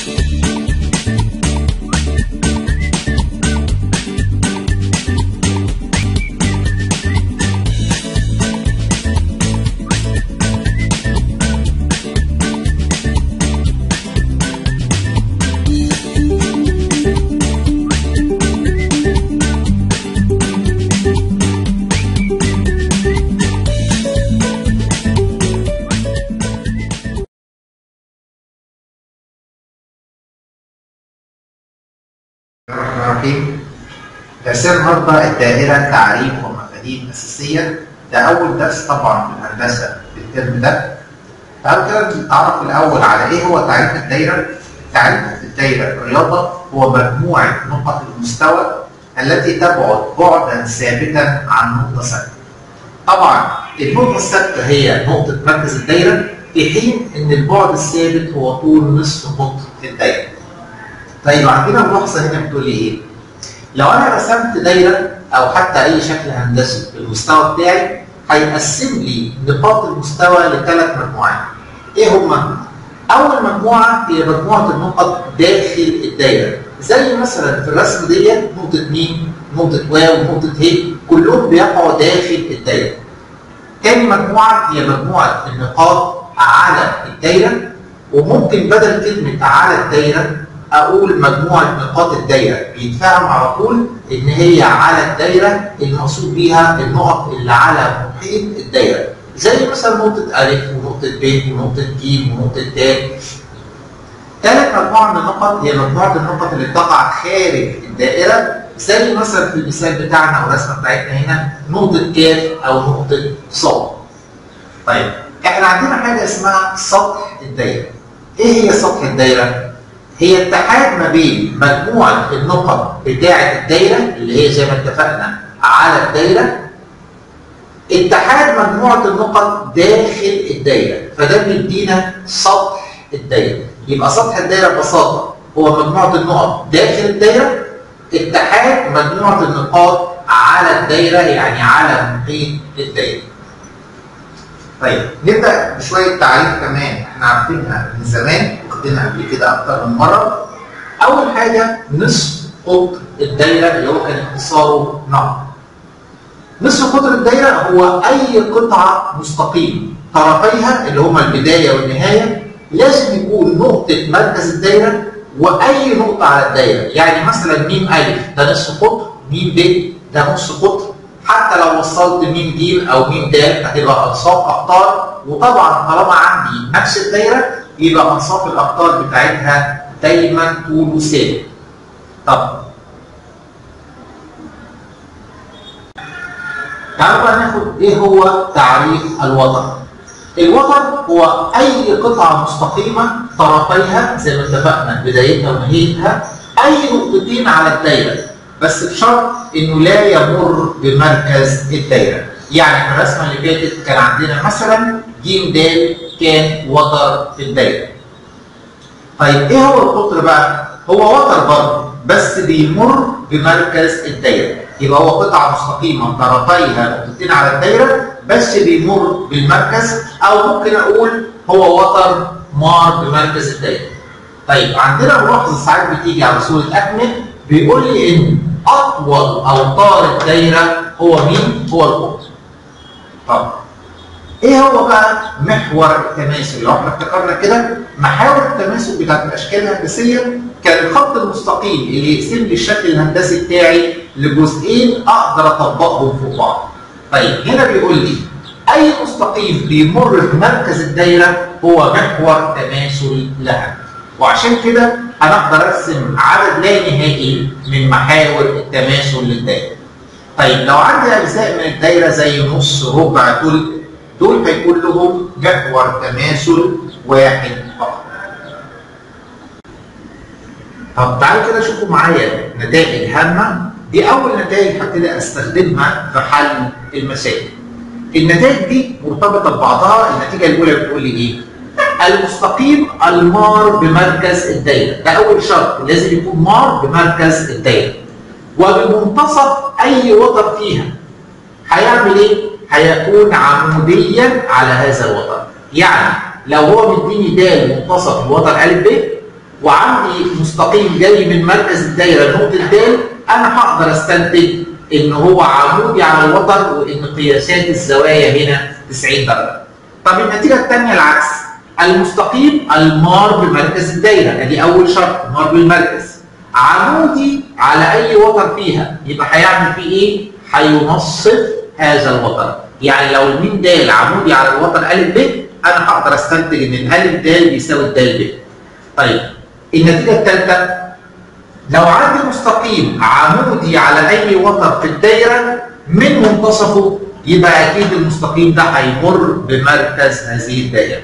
الرحمن الرحيم درسنا النهارده الدائرة تعريف ومفاهيم أساسية ده أول درس طبعا في الهندسة في الترم ده تعالوا كده نتعرف الأول على إيه هو تعريف الدايرة تعريف الدايرة رياضة هو مجموعة نقط المستوى التي تبعد بعدا ثابتا عن نقطة ثابتة طبعا النقطة الثابتة هي نقطة مركز الدايرة في حين إن البعد الثابت هو طول نصف قطر الدايرة طيب عندنا ملاحظه هنا بتقول لي ايه؟ لو انا رسمت دايره او حتى اي شكل هندسي في المستوى بتاعي هيقسم لي نقاط المستوى لثلاث مجموعات. ايه هما؟ اول مجموعه هي مجموعه النقط داخل الدايره زي مثلا في الرسم ديت نقطه ميم، نقطه واو، نقطه ه كلهم بيقعوا داخل الدايره. تاني مجموعه هي مجموعه النقاط على الدايره وممكن بدل كلمه على الدايره اقول مجموعه نقاط الدايره بيتفهم على طول ان هي على الدايره المقصود بيها النقط اللي على محيط الدايره زي مثلا نقطه الف ونقطه ب ونقطه ج ونقطه د ثالث مجموعه من النقط هي مجموعه النقط اللي بتقع خارج الدائره زي مثلا في المثال بتاعنا او الرسمه بتاعتنا هنا نقطه كاف او نقطه ص طيب احنا عندنا حاجه اسمها سطح الدايره ايه هي سطح الدايره هي اتحاد ما بين مجموعة النقط بتاعة الدايرة اللي هي زي ما اتفقنا على الدايرة اتحاد مجموعة النقط داخل الدايرة فده بيدينا سطح الدايرة يبقى سطح الدايرة ببساطة هو مجموعة النقط داخل الدايرة اتحاد مجموعة النقاط على الدايرة يعني على محيط الدايرة طيب نبدأ بشوية تعريف كمان احنا عارفينها من زمان واخدينها قبل كده أكتر من مرة. أول حاجة نصف قطر الدايرة اللي هو كان اختصاره نقط. نصف قطر الدايرة هو أي قطعة مستقيمة طرفيها اللي هما البداية والنهاية لازم يكون نقطة مركز الدايرة وأي نقطة على الدايرة، يعني مثلا ميم ألف ده نصف قطر، ميم ب ده نص قطر، حتى لو وصلت ميم ج او ميم د هتبقى انصاف اقطار وطبعا طالما عندي نفس الدايره يبقى انصاف الاقطار بتاعتها دايما طوله ثابت. طب تعالوا بقى ناخد ايه هو تعريف الوتر. الوتر هو اي قطعه مستقيمه طرفيها زي ما اتفقنا بدايتها ونهايتها اي نقطتين على الدايره بس بشرط انه لا يمر بمركز الدايره يعني في الرسمه اللي فاتت كان عندنا مثلا ج د كان وتر في الدايره طيب ايه هو القطر بقى هو وتر برضه بس بيمر بمركز الدايره يبقى هو قطعه مستقيمه طرفيها نقطتين على الدايره بس بيمر بالمركز او ممكن اقول هو وتر مار بمركز الدايره طيب عندنا ملاحظه ساعات بتيجي على صوره اكمل بيقول لي ان اطول اوتار الدايره هو مين؟ هو القطر. طب ايه هو بقى محور التماثل؟ لو احنا افتكرنا كده محاور التماثل بتاعت الاشكال الهندسيه كان الخط المستقيم اللي يقسم لي الشكل الهندسي بتاعي لجزئين اقدر اطبقهم فوق بعض. طيب هنا بيقول لي اي مستقيم بيمر بمركز الدايره هو محور تماثل لها. وعشان كده هنقدر ارسم عدد لا نهائي من محاور التماثل للدايره. طيب لو عندي اجزاء من الدايره زي نص ربع ثلث دول هيكون لهم محور تماثل واحد فقط. طب تعالوا كده شوفوا معايا نتائج هامه دي اول نتائج هبتدي استخدمها في حل المسائل. النتائج دي مرتبطه ببعضها، النتيجه الاولى بتقول لي ايه؟ المستقيم المار بمركز الدايره، ده اول شرط لازم يكون مار بمركز الدايره. وبمنتصف اي وتر فيها هيعمل ايه؟ هيكون عموديا على هذا الوتر. يعني لو هو مديني د منتصف الوتر ا ب وعندي مستقيم جاي من مركز الدايره لنقطه د انا هقدر استنتج ان هو عمودي على الوتر وان قياسات الزوايا هنا 90 درجه. طب النتيجه الثانيه العكس المستقيم المار بمركز الدايره ادي اول شرط مار بالمركز عمودي على اي وتر فيها يبقى هيعمل فيه ايه؟ هينصف هذا الوتر يعني لو الميم د عمودي على الوتر ا ب انا هقدر استنتج ان الالف د بيساوي الدال ب. طيب النتيجه الثالثه لو عندي مستقيم عمودي على اي وتر في الدايره من منتصفه يبقى اكيد المستقيم ده هيمر بمركز هذه الدائره.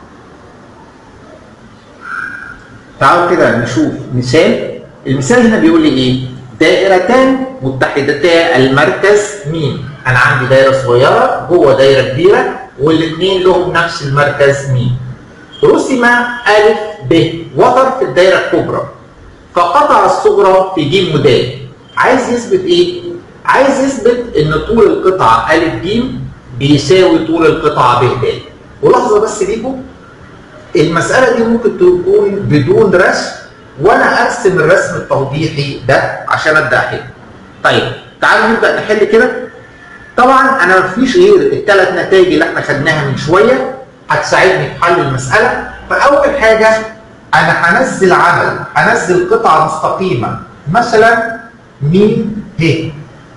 تعالوا كده نشوف مثال المثال هنا بيقول لي ايه؟ دائرتان متحدتا المركز مين؟ انا عندي دايره صغيره جوه دايره كبيره والاثنين لهم نفس المركز مين؟ رسم ا ب وتر في الدايره الكبرى فقطع الصغرى في ج ود عايز يثبت ايه؟ عايز يثبت ان طول القطعه ا ج بيساوي طول القطعه ب د ولحظه بس ليكم المساله دي ممكن تكون بدون رسم وانا ارسم الرسم التوضيحي ده عشان ابدا احل. طيب تعالوا نبدا نحل كده. طبعا انا مفيش غير الثلاث نتائج اللي احنا خدناها من شويه هتساعدني في حل المساله فاول حاجه انا هنزل عمل هنزل قطعه مستقيمه مثلا م ه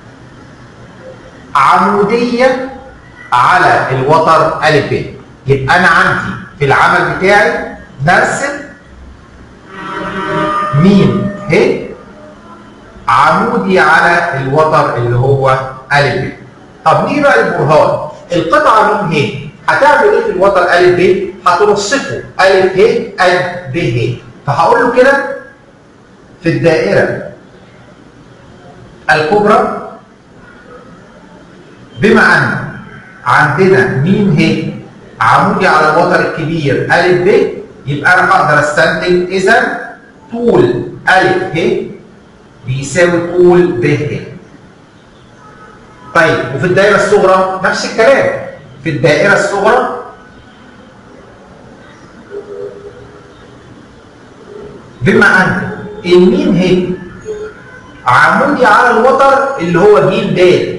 عموديه على الوتر ا ب يبقى انا عندي في العمل بتاعي نرسم م ه عمودي على الوتر اللي هو ا ب طب ليه بقى البرهان القطعه م ه هتعمل ايه في الوتر ا ب هتنصفه ا ه ا ب ه فهقول له كده في الدائره الكبرى بما ان عندنا م ه عمودي على الوتر الكبير ا ب يبقى انا هقدر استنتج اذا طول ا ه بيساوي طول ب ه طيب وفي الدائره الصغرى نفس الكلام في الدائره الصغرى بما ان الميم ه عمودي على الوتر اللي هو ج د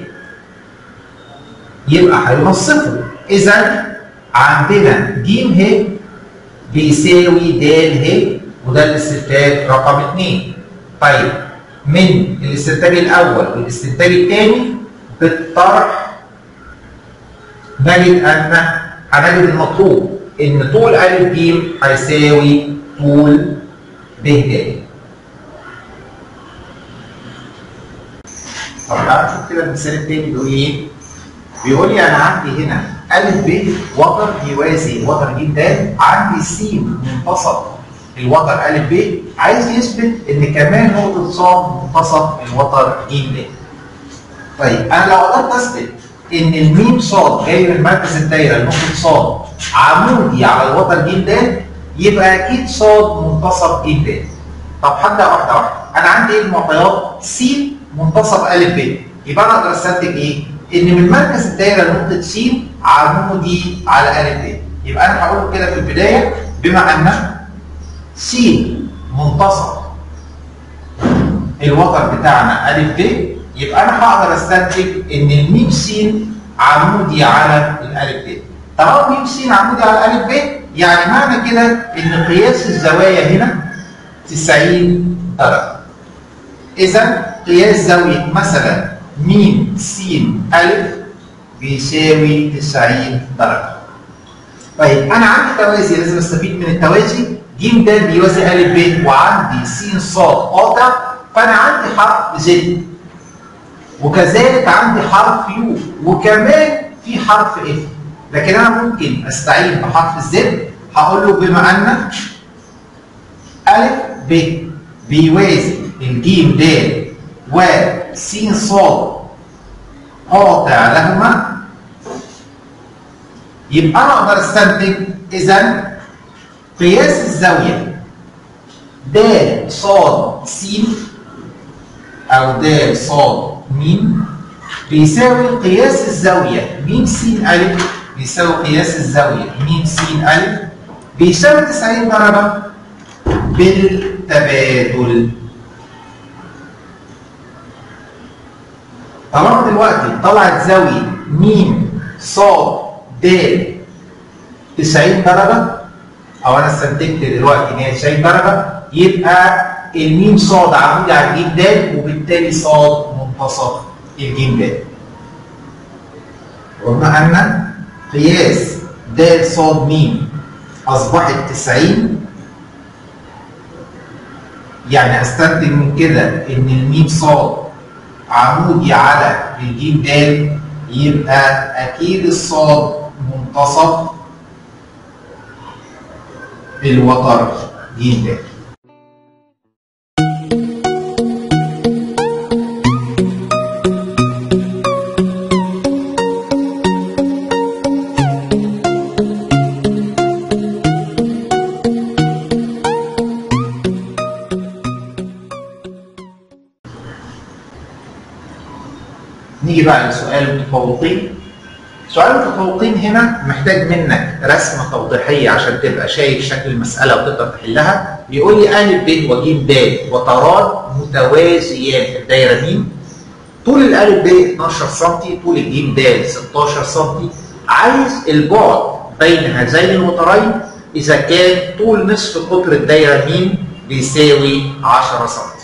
يبقى هينصفه اذا عندنا ج ه بيساوي د ه وده الاستنتاج رقم 2 طيب من الاستنتاج الاول والاستنتاج الثاني بالطرح نجد ان هنجد المطلوب ان طول ا ج هيساوي طول ب د طب تعالى نشوف كده المثال التاني بيقول ايه؟ بيقول لي انا عندي هنا ا ب وتر بيوازي وتر ج د عندي س منتصف الوتر ا ب عايز يثبت ان كمان نقطه ص منتصف الوتر ج د طيب انا لو قدرت اثبت ان الميم ص جاي من مركز الدايره لنقطه ص عمودي على الوتر ج د يبقى اكيد ص منتصف ج د طب هبدا واحده واحده انا عندي ايه المعطيات س منتصف ا ب يبقى انا اقدر استنتج ايه؟ ان من مركز الدايره لنقطه س عمودي على ا ب يبقى انا هقول كده في البدايه بما ان س منتصف الوتر بتاعنا ا ب يبقى انا هقدر استنتج ان الميم س عمودي على الالف ب طالما ميم س عمودي على الالف ب يعني معنى كده ان قياس الزوايا هنا 90 درجه اذا قياس زاويه مثلا م س ا بيساوي 90 درجه طيب انا عندي توازي لازم استفيد من التوازي ج د بيوازي ا ب وعندي س ص قاطع فانا عندي حرف زد وكذلك عندي حرف يو وكمان في حرف اف لكن انا ممكن استعين بحرف الزد هقول له بما ان ا ب بيوازي الجيم د وس ص قاطع لهما يبقى انا اقدر استنتج اذا قياس الزاويه د ص س او د ص م بيساوي قياس الزاويه م س ا بيساوي قياس الزاويه م س ا بيساوي 90 درجه بالتبادل طالما دلوقتي طلعت زاوية م ص د 90 درجة أو أنا استنتجت دلوقتي إن هي 90 درجة يبقى الميم صاد عمودي على الجيم د وبالتالي صاد منتصف الجيم د قلنا أن قياس د صاد م أصبحت 90 يعني أستنتج من كده إن الميم صاد عمودي على الجيم د يبقى أكيد الصاد منتصف الوتر جيم د نيجي بقى لسؤال المتفوقين سؤال المتفوقين هنا محتاج منك رسمه توضيحيه عشان تبقى شايف شكل المساله وتقدر تحلها بيقول لي ا ب وج د وتران متوازيان في الدايره م طول الالف ب 12 سم طول الجيم د 16 سم عايز البعد بين هذين الوترين اذا كان طول نصف قطر الدايره م بيساوي 10 سم